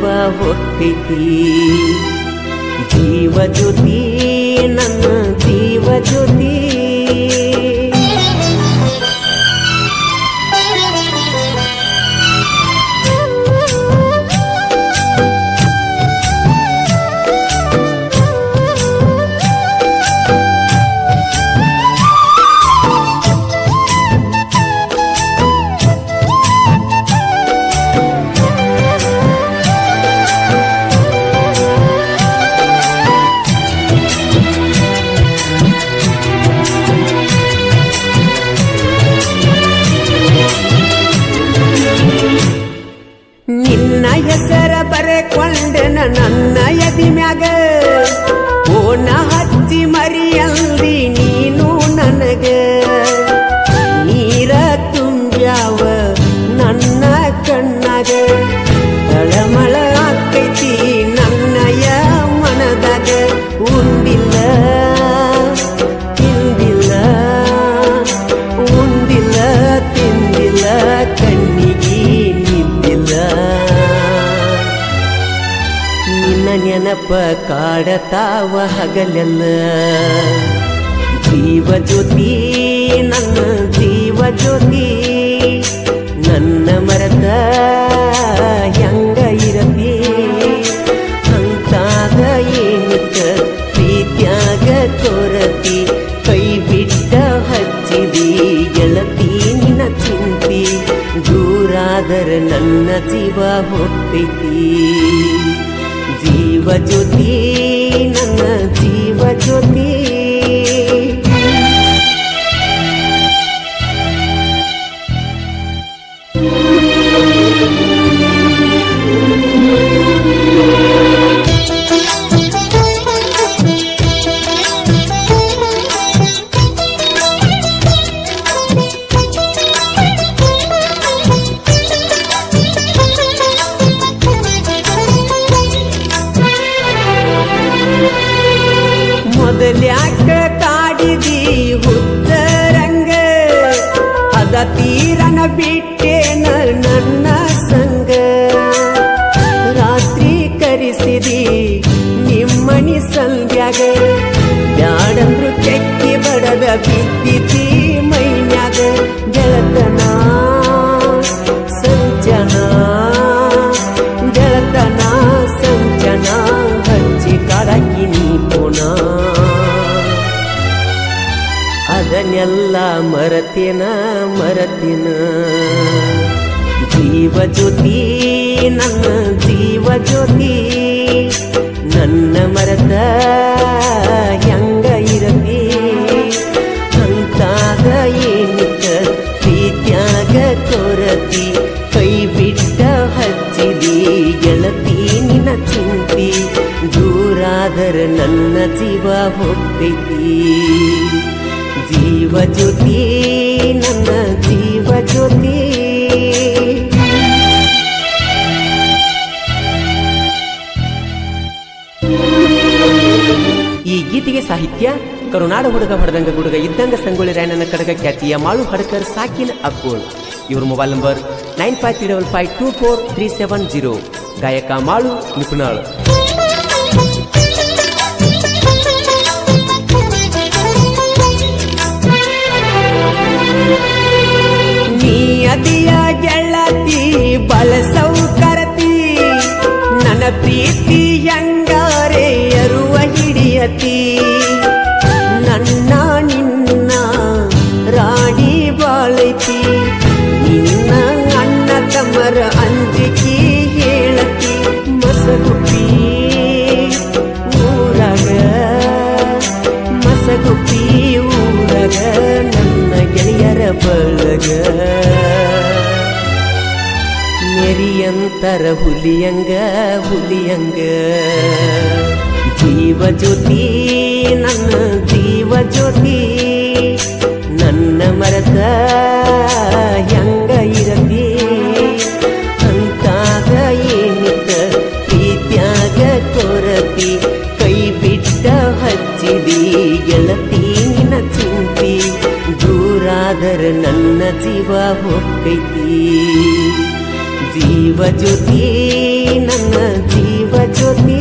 ಹೊಕ್ಕೈತಿ ಜೀವ ಜ್ಯೋತಿ ನನ್ನ ಜೀವ ಜ್ಯೋತಿ ನಿನ್ನ ಹೆಸರ ಬರೆಕೊಂಡೆನ ನನ್ನ ಎದಿ ಮ್ಯಾಗ ಓನ ಹಚ್ಚಿ ಮರಿಯಲ್ದಿ ನೀನು ನನಗ ನೀರ ತುಂಬ್ಯಾವ ನನ್ನ ಕಣ್ಣಾಗ ತಳಮಳ ಆಕೈತಿ ನನ್ನಯ ಮನದಾಗ ಉಂಡಿಲ್ಲ ತಿಂದಿಲ್ಲ ಉಂಡಿಲ್ಲ ತಿಂದಿಲ್ಲ ಕಣ್ಣಿಗೆ ನಿಂದಿಲ್ಲ ನಿನ್ನ ನೆನಪ ಕಾಡತಾವ ಹಗಲೆಲ್ಲ ಜೀವ ಜ್ಯೋತಿ ನನ್ನ ಜೀವ ಜ್ಯೋತಿ ನನ್ನ ಮರತ ಹೆಂಗ ಇರತಿ ಅಂತಾಗ ಏನಿತ್ತ ಪ್ರೀತ್ಯಾಗ ತೋರತಿ ಕೈ ಬಿಟ್ಟ ಹಚ್ಚಿದಿ ಗೆಳತಿ ನಿನ್ನ ಚಿಂತಿ ದೂರಾದರ ನನ್ನ ಜೀವ ಹೋಗ್ತೈತಿ ಜೀವ ಜ್ಯೋತಿ ನನ್ನ ಜೀವ ಜ್ಯೋತಿ ಮೊದಲ್ಯಾಕ ಕಾಡಿದಿ ಹುತ್ತರಂಗ ಅದ ತೀರನ ಬಿಟ್ಟೇನ ನನ್ನ ಸಂಗ ರಾತ್ರಿ ಕರೆಸಿದಿ ನಿಮ್ಮನಿ ಸಂಧ್ಯಾಗ ಬ್ಯಾಡಂದ್ರು ಕೆಕ್ಕಿ ಬಡದ ಬಿದ್ದಿತಿ ಮೈನ್ಯಾಗ ಗೆಳತನ ಸಂಜನ ಗೆಳತನ ಸಂಜನ ಹಚ್ಚಿ ಕಾಡಕ್ಕಿ ನೀ ಪುನ ಅದನ್ನೆಲ್ಲ ಮರತಿನ ಮರತಿನ ಜೀವ ಜ್ಯೋತಿ ನನ್ನ ಜೀವ ಜ್ಯೋತಿ ನನ್ನ ಮರದ ಹೆಂಗ ಇರತಿ ಅಂತಾಗ ಏನಿತ್ತ ಪ್ರೀತ್ಯಾಗ ಕೊರತಿ ಕೈ ಬಿಟ್ಟ ಹಚ್ಚಿದಿ ಗೆಳತಿ ನಿನ್ನ ಚಿಂತಿ ದೂರಾದರ ನನ್ನ ಜೀವ ಹೋಗ್ತೈತಿ ಜೀವ ಜ್ಯೋತಿ ನನ್ನ ಜೀವ ಜ್ಯೋತಿ ಈ ಗೀತೆಗೆ ಸಾಹಿತ್ಯ ಕರುನಾಡ ಹುಡುಗ ಹೊಡೆದಂಗ ಗುಡುಗ ಇದ್ದಂಗ ಸಂಗೊಳ್ಳಿ ರಾಯಣ್ಣನ ಕಡಗ ಖ್ಯಾತಿಯ ಮಾಳು ಹಡಕರ್ ಸಾಕಿನ್ ಅಕ್ಕೋಳ್ ಇವ್ರ mobile number nine five three double five two four three seven zero ಗಾಯಕ ಮಾಳು ನಿಪುಣಾಳ್ ನೀ ಅದಿಯ ಗೆಳತಿ ಬಳಸೌ ಕರತಿ ನನ್ನ ಪ್ರೀತಿ ಹೆಂಗಾರೆ ಅರುವ ಹಿಡಿಯತಿ ನನ್ನ ನಿನ್ನ ರಾಣಿ ಬಾಳೈತಿ ನಿನ್ನ ಅಣ್ಣ ತಮ್ಮರ ಅಂಜಿಕಿ ಹೇಳತಿ ಮಸಗುಪ್ಪಿ ಊರಾಗ ಮಸಗುಪ್ಪಿ ಊರಾಗ ನನ್ನ ಗೆಳೆಯರ ಬಳಗ ನೆರಿಯಂತರ ಹುಲಿಯಂಗ ಹುಲಿಯಂಗ ಜೀವ ಜ್ಯೋತಿ ನನ್ನ ಜೀವ ಜ್ಯೋತಿ ನನ್ನ ಮರದ ಹೆಂಗ ಇರತಿ ಅಂತಾಗ ಏನಿತ್ತ ಪ್ರೀತ್ಯಾಗ ಕೊರತಿ ಕೈ ಬಿಟ್ಟ ಹಚ್ಚಿದಿ ಗೆಳತಿ ನಿನ್ನ ಚಿಂತಿ ದೂರಾದರ ನನ್ನ ಜೀವ ಹೋಗ್ತೈತಿ ಜೀವ ಜ್ಯೋತಿ ನನ್ನ ನನ್ನ ಜೀವ ಜ್ಯೋತಿ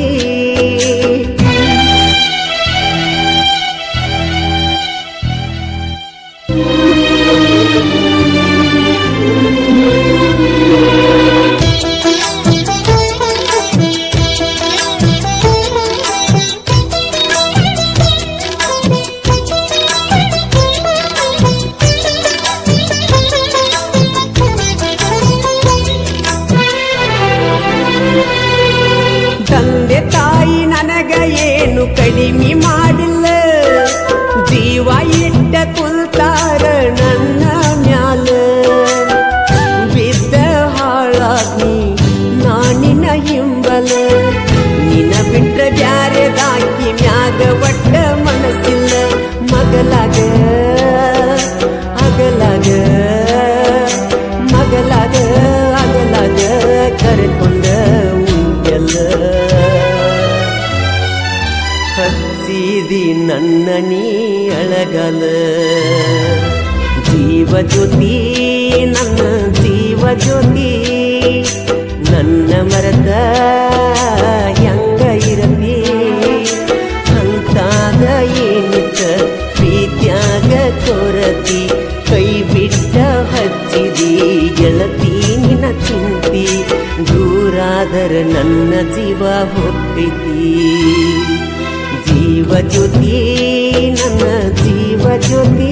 ತಂದೆ ತಾಯಿ ನನಗ ಏನು ಕಡಿಮೆ ಮಾಡಿಲ್ಲ ಜೀವ ಇಟ್ಟ ಕುಲ್ತಾರ ನನ್ನ ಮ್ಯಾಲ ಬಿದ್ದ ಹಾಳಾಗ್ನಿ ನಾನಿನ ಹಿಂಬಲ ನಿನ ಬಿಟ್ರ ಬ್ಯಾರೆದಾಕಿ ಮ್ಯಾಗ ಒಟ್ಟ ಮನಸ್ಸಿಲ್ಲ ಮಗಲಾಗ ಅಗಲಾಗ ಮಗಲಾಗ ಅಗಲಾಗ ಕರೆಕೊಂಡ ಉಂಗೆಲ್ಲ ಹಚ್ಚಿದಿ ನನ್ನ ನೀ ಅಳಗಲ ಜೀವ ಜ್ಯೋತಿ ನನ್ನ ಜೀವ ಜ್ಯೋತಿ ನನ್ನ ಮರದ ಹೆಂಗ ಇರತಿ ಅಂತಾದ ಏನಿತ್ತ ಪ್ರೀತ್ಯಾಗ ಕೊರತಿ ಕೈ ಬಿಟ್ಟ ಹಚ್ಚಿದಿ ಗೆಳತಿ ನಿನ ಚಿಂತಿ ದೂರಾದರ ನನ್ನ ಜೀವ ಹೋಗ್ತೈತಿ ಜೀವ ಜ್ಯೋತಿ ನನ್ನ ಜೀವ ಜ್ಯೋತಿ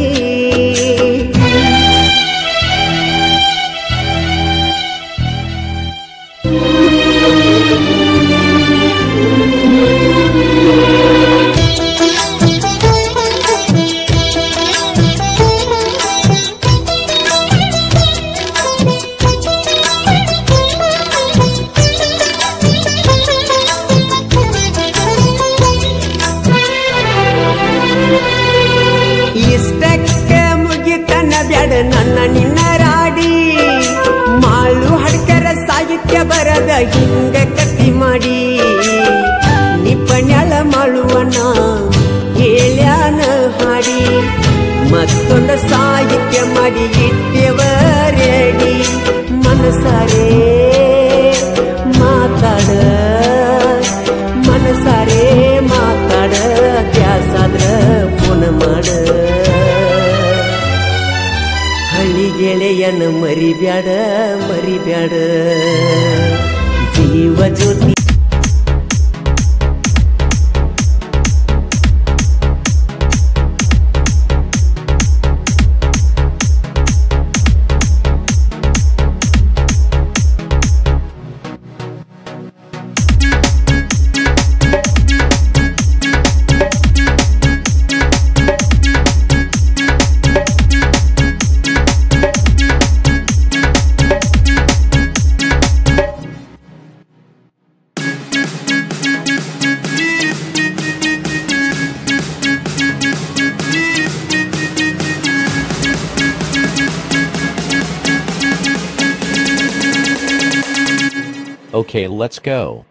ಇಷ್ಟಕ್ಕೆ ಮುಗಿತನ ಬ್ಯಾಡ ನನ್ನ ನಿನ್ನ ರಾಡಿ ಮಾಳು ಹಡ್ಕರ ಸಾಹಿತ್ಯ ಬರದ ಹಿಂಗ ಕತ್ತಿ ಮಾಡಿ ನಿಪಣ್ಯಾಳ ಮಾಳುವನ ಹೇಳ್ಯಾನ ಹಾಡಿ ಮತ್ತೊಂದು ಸಾಹಿತ್ಯ ಮಾಡಿ ಇಟ್ಟೆವ ರೆಡಿ ಮನಸಾರೆ ಮಾತಾಡ ಮನಸಾರೆ ಮಾತಾಡ ದ್ಯಾಸಾದ್ರ ಫೋನ್ ಮಾಡ ಹಳ್ಳಿ ಗೆಳೆಯನ ಮರಿಬ್ಯಾಡ ಮರಿಬ್ಯಾಡ ಜೀವ ಜ್ಯೋತಿ Okay, let's go.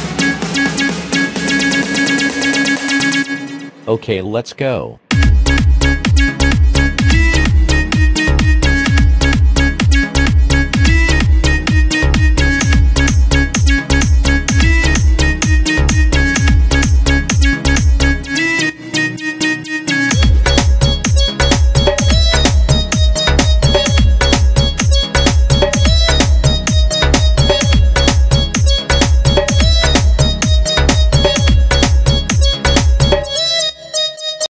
Okay, let's go.